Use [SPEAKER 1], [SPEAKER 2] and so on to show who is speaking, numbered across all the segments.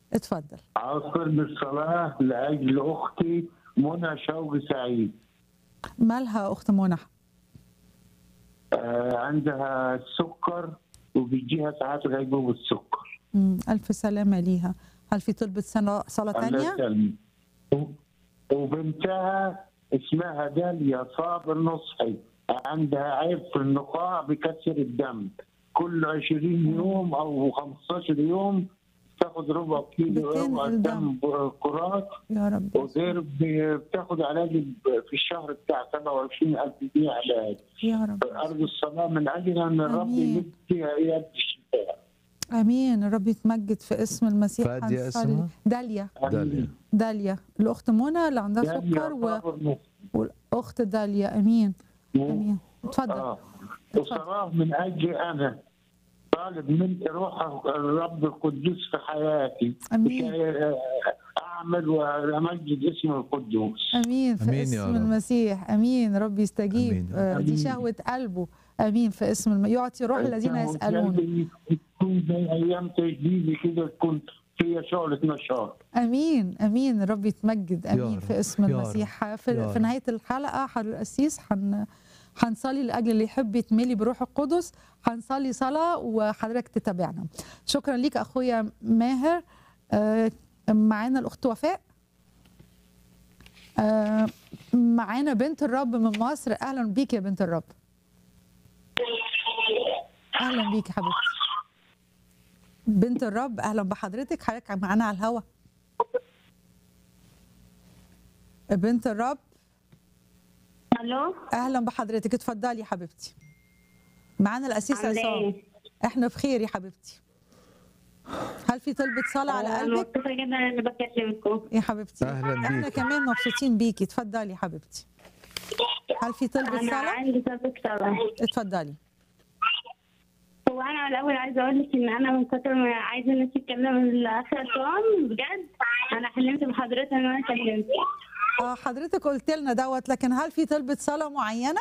[SPEAKER 1] اتفضل
[SPEAKER 2] أوصل بالصلاة لأجل أختي منى شوقي سعيد
[SPEAKER 1] مالها اخت منى
[SPEAKER 2] آه، عندها السكر وبيجيها ساعات غيبوبة السكر
[SPEAKER 1] مم. الف سلامه ليها هل في طلبة صلاة صلاة
[SPEAKER 2] الله
[SPEAKER 1] تانية؟
[SPEAKER 2] يسلمك. و- وبنتها اسمها داليا صابر نصحي عندها عيب في النقاع بكسر الدم كل 20 يوم او 15 يوم تاخد ربع كيلو
[SPEAKER 1] بتنقل
[SPEAKER 2] ربع
[SPEAKER 1] دم.
[SPEAKER 2] دم كرات
[SPEAKER 1] يا رب
[SPEAKER 2] وغير ب- بتاخد علاج في الشهر بتاع 27000 جنيه علاج
[SPEAKER 1] يا رب
[SPEAKER 2] أرجو الصلاة من أجل أن الرب
[SPEAKER 1] آمين.
[SPEAKER 2] يمد فيها يد الشفاء
[SPEAKER 1] امين الرب يتمجد في اسم المسيح
[SPEAKER 3] فادية
[SPEAKER 1] هنصلي.
[SPEAKER 3] اسمها؟
[SPEAKER 1] داليا
[SPEAKER 3] داليا
[SPEAKER 1] داليا الاخت منى اللي عندها
[SPEAKER 2] داليا
[SPEAKER 1] سكر و...
[SPEAKER 2] صابر نصحي.
[SPEAKER 1] والاخت داليا امين امين اتفضل
[SPEAKER 2] آه. وصلاة من أجل أنا طالب من روح الرب القدوس في حياتي
[SPEAKER 1] امين
[SPEAKER 2] لكي أعمل وأمجد اسم القدوس
[SPEAKER 1] امين في
[SPEAKER 3] أمين يا
[SPEAKER 1] اسم
[SPEAKER 3] رب.
[SPEAKER 1] المسيح امين رب يستجيب
[SPEAKER 3] أمين.
[SPEAKER 1] آه دي
[SPEAKER 2] أمين.
[SPEAKER 1] شهوه قلبه امين في اسم الم... يعطي روح الذين يسالون
[SPEAKER 2] تكون زي أيام تجديدي كده تكون فيها شغلة نشاط
[SPEAKER 1] امين امين الرب يتمجد امين
[SPEAKER 3] رب،
[SPEAKER 1] في اسم
[SPEAKER 3] يا
[SPEAKER 1] المسيح
[SPEAKER 3] رب،
[SPEAKER 1] في,
[SPEAKER 3] يا
[SPEAKER 1] في
[SPEAKER 3] رب.
[SPEAKER 1] نهايه الحلقه حضر القسيس حن هنصلي لاجل اللي يحب يتملي بروح القدس هنصلي صلاه وحضرتك تتابعنا شكرا ليك اخويا ماهر آه، معانا الاخت وفاء آه، معانا بنت الرب من مصر اهلا بيك يا بنت الرب اهلا بيك يا حبيبتي بنت الرب اهلا بحضرتك حضرتك معانا على الهوا بنت الرب
[SPEAKER 4] الو
[SPEAKER 1] اهلا بحضرتك اتفضلي يا حبيبتي معانا الاسيس
[SPEAKER 4] عاملة
[SPEAKER 1] عصام
[SPEAKER 4] ايه؟
[SPEAKER 1] احنا بخير يا حبيبتي هل في طلبة صلاة على
[SPEAKER 4] انا
[SPEAKER 1] قلبك
[SPEAKER 4] مبسوطه جدا اني بكلمكم
[SPEAKER 1] يا حبيبتي
[SPEAKER 3] أهلاً
[SPEAKER 1] احنا
[SPEAKER 3] بيك.
[SPEAKER 1] كمان مبسوطين بيكي اتفضلي يا حبيبتي هل في طلبة
[SPEAKER 4] انا
[SPEAKER 1] صلاة
[SPEAKER 4] عندي طلبة صلاة
[SPEAKER 1] اتفضلي
[SPEAKER 4] هو انا الاول عايزه اقول لك ان انا من كتر ما عايزه الناس تتكلم الاخ عصام بجد انا حلمت بحضرتك ان انا كلمت
[SPEAKER 1] اه حضرتك قلت لنا دوت لكن هل في طلبة صلاة معينة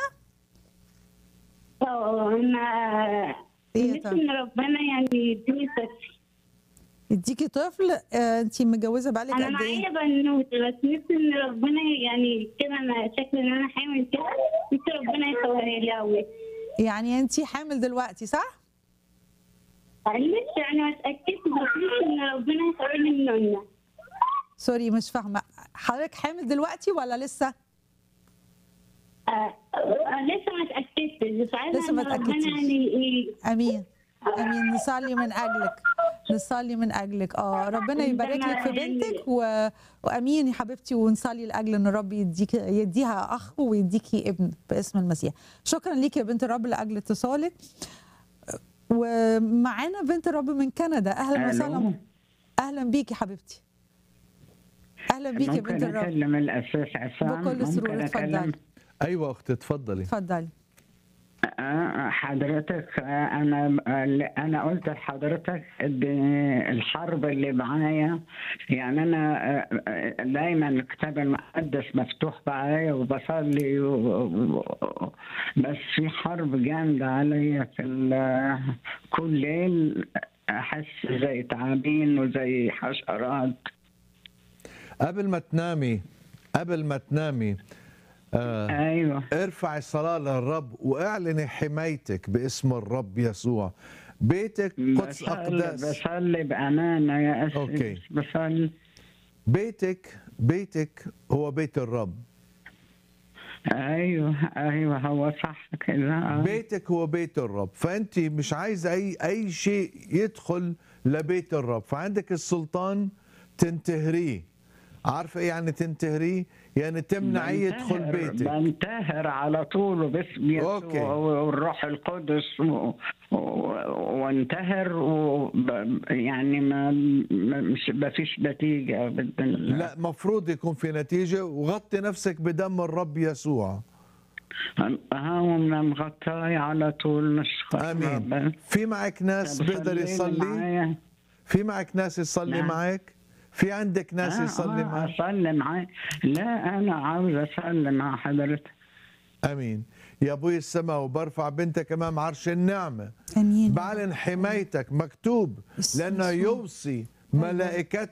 [SPEAKER 4] اه انا
[SPEAKER 1] إيه يا
[SPEAKER 4] نفسي
[SPEAKER 1] ترى؟
[SPEAKER 4] ان ربنا يعني يديني طفل
[SPEAKER 1] يديكي طفل آه انت متجوزة بقالك
[SPEAKER 4] انا
[SPEAKER 1] قد
[SPEAKER 4] معايا
[SPEAKER 1] ايه
[SPEAKER 4] بنوت بس نفسي ان ربنا يعني كده انا شكلي ان انا حامل كده نفسي ربنا يصورها لي قوي
[SPEAKER 1] يعني انت حامل دلوقتي صح
[SPEAKER 4] لسه يعني ما اتاكدت بس نفسي ان ربنا يصور لي مننا
[SPEAKER 1] سوري مش فاهمة حضرتك حامل دلوقتي ولا لسه
[SPEAKER 4] آه، آه، لسه ما اتأكدتش بس عايزة
[SPEAKER 1] لسه ما
[SPEAKER 4] إن ربنا
[SPEAKER 1] اتأكدتيش.
[SPEAKER 4] يعني إيه
[SPEAKER 1] امين امين نصلي من اجلك نصلي من اجلك اه ربنا يبارك لك في بنتك و... وامين يا حبيبتي ونصلي لاجل ان الرب يديك يديها اخ ويديكي ابن باسم المسيح شكرا ليك يا بنت الرب لاجل اتصالك ومعانا بنت الرب من كندا اهلا
[SPEAKER 5] ألو.
[SPEAKER 1] وسهلا اهلا بيك يا حبيبتي اهلا بيك يا بنت
[SPEAKER 5] ممكن
[SPEAKER 1] الرب
[SPEAKER 5] اكلم الاساس عصام
[SPEAKER 1] بكل سرور
[SPEAKER 5] ممكن
[SPEAKER 1] اتفضلي
[SPEAKER 5] اكلم
[SPEAKER 3] ايوه اختي اتفضلي
[SPEAKER 1] اتفضلي
[SPEAKER 5] آه، حضرتك آه، انا آه، انا قلت لحضرتك إن الحرب اللي معايا يعني انا آه، آه، دايما الكتاب المقدس مفتوح معايا وبصلي و- و- بس في حرب جامده عليا في ال- كل ليل احس زي تعابين وزي حشرات
[SPEAKER 3] قبل ما تنامي قبل ما تنامي آه
[SPEAKER 5] ايوه
[SPEAKER 3] ارفع الصلاة للرب واعلني حمايتك باسم الرب يسوع بيتك قدس
[SPEAKER 5] بصلي
[SPEAKER 3] أقداس
[SPEAKER 5] بصلي بأمانة يا أسيس
[SPEAKER 3] أوكي.
[SPEAKER 5] بصلي
[SPEAKER 3] بيتك بيتك هو بيت الرب
[SPEAKER 5] أيوه أيوه هو صح كده آه.
[SPEAKER 3] بيتك هو بيت الرب فانت مش عايزه اي اي شيء يدخل لبيت الرب فعندك السلطان تنتهريه عارفه ايه يعني تنتهريه يعني تمنعيه يدخل
[SPEAKER 5] بنتهر-
[SPEAKER 3] بيتك
[SPEAKER 5] بنتهر على طول باسم
[SPEAKER 3] أوكي.
[SPEAKER 5] يسوع والروح القدس و... و... وانتهر و... ب- يعني ما ما- مش ما فيش نتيجة بإذن الله
[SPEAKER 3] لا مفروض يكون في نتيجه وغطي نفسك بدم الرب يسوع
[SPEAKER 5] ها مغطاي على طول نشكر
[SPEAKER 3] امين
[SPEAKER 5] ربنا.
[SPEAKER 3] في معك ناس
[SPEAKER 5] طب
[SPEAKER 3] بيقدر
[SPEAKER 5] صلي لي
[SPEAKER 3] يصلي
[SPEAKER 5] معايا.
[SPEAKER 3] في معك ناس يصلي
[SPEAKER 5] نعم.
[SPEAKER 3] معك في عندك ناس
[SPEAKER 5] آه،
[SPEAKER 3] يصلي
[SPEAKER 5] آه،
[SPEAKER 3] معك
[SPEAKER 5] اصلي معاك لا انا عاوز اصلي مع حضرتك
[SPEAKER 3] امين يا ابوي السماء وبرفع بنتك امام عرش النعمه
[SPEAKER 1] امين
[SPEAKER 3] بعلن حمايتك مكتوب
[SPEAKER 1] اسم
[SPEAKER 3] لانه
[SPEAKER 1] يسوع.
[SPEAKER 3] يوصي ملائكته